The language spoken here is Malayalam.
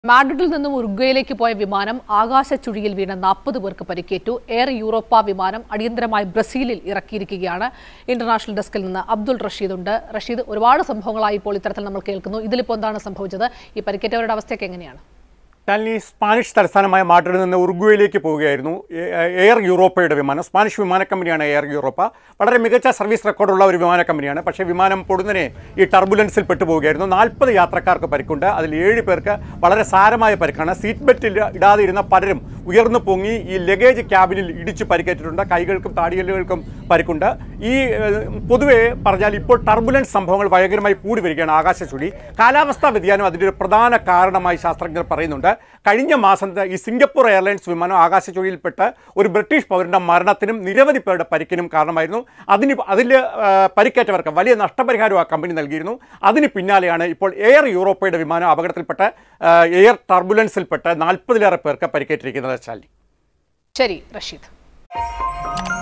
മാഡ്രിഡിൽ നിന്നും ഉറുഗ്വയിലേക്ക് പോയ വിമാനം ആകാശച്ചുഴിയിൽ വീണ് നാൽപ്പത് പേർക്ക് പരിക്കേറ്റു എയർ യൂറോപ്പ വിമാനം അടിയന്തരമായി ബ്രസീലിൽ ഇറക്കിയിരിക്കുകയാണ് ഇന്റർനാഷണൽ ഡെസ്കിൽ നിന്ന് അബ്ദുൾ റഷീദ് ഉണ്ട് റഷീദ് ഒരുപാട് സംഭവങ്ങളായി ഇപ്പോൾ ഇത്തരത്തിൽ നമ്മൾ കേൾക്കുന്നു ഇതിലിപ്പോൾ എന്താണ് സംഭവിച്ചത് ഈ പരിക്കേറ്റവരുടെ അവസ്ഥയൊക്കെ എങ്ങനെയാണ് ടാൻലി സ്പാനിഷ് തലസ്ഥാനമായ മാഡ്രിഡിൽ നിന്ന് ഉറുഗ്വയിലേക്ക് പോവുകയായിരുന്നു എ- എയർ യൂറോപ്പയുടെ വിമാനം സ്പാനിഷ് വിമാന കമ്പനിയാണ് എയർ യൂറോപ്പ വളരെ മികച്ച സർവീസ് റെക്കോർഡുള്ള ഒരു വിമാന കമ്പനിയാണ് പക്ഷേ വിമാനം പൊടുന്നനെ ഈ ടർബുലൻസിൽ പെട്ടുപോവുകയായിരുന്നു നാൽപ്പത് യാത്രക്കാർക്ക് പരിക്കുണ്ട് അതിൽ ഏഴ് പേർക്ക് വളരെ സാരമായ പരിക്കാണ് സീറ്റ് ബെൽറ്റ് ഇല്ല- ഇടാതെ ഇരുന്ന പലരും ഉയർന്നു പൊങ്ങി ഈ ലഗേജ് ക്യാബിനിൽ ഇടിച്ച് പരിക്കേറ്റിട്ടുണ്ട് കൈകൾക്കും താടിയലുകൾക്കും പരിക്കുണ്ട് ഈ ഏഹ്, പൊതുവെ പറഞ്ഞാൽ ഇപ്പോൾ ടർബുലൻസ് സംഭവങ്ങൾ ഭയങ്കരമായി കൂടി വരികയാണ് ആകാശചുഴി കാലാവസ്ഥാ വ്യതിയാനം അതിൻ്റെ ഒരു പ്രധാന കാരണമായി ശാസ്ത്രജ്ഞർ പറയുന്നുണ്ട് കഴിഞ്ഞ മാസം ത- ഈ സിംഗപ്പൂർ എയർലൈൻസ് വിമാനം ആകാശചുഴിയിൽപ്പെട്ട് ഒരു ബ്രിട്ടീഷ് പൗരന്റെ മരണത്തിനും നിരവധി പേരുടെ പരിക്കിനും കാരണമായിരുന്നു അതിന് അതിൽ പരിക്കേറ്റവർക്ക് വലിയ നഷ്ടപരിഹാരം ആ കമ്പനി നൽകിയിരുന്നു അതിന് പിന്നാലെയാണ് ഇപ്പോൾ എയർ യൂറോപ്പയുടെ വിമാനം അപകടത്തിൽപ്പെട്ട് ആ, എയർ ടർബുലൻസിൽപ്പെട്ട് നാൽപ്പതിലേറെ പേർക്ക് പരിക്കേറ്റിരിക്കുന്നത് ശാലി ശരി റഷീദ്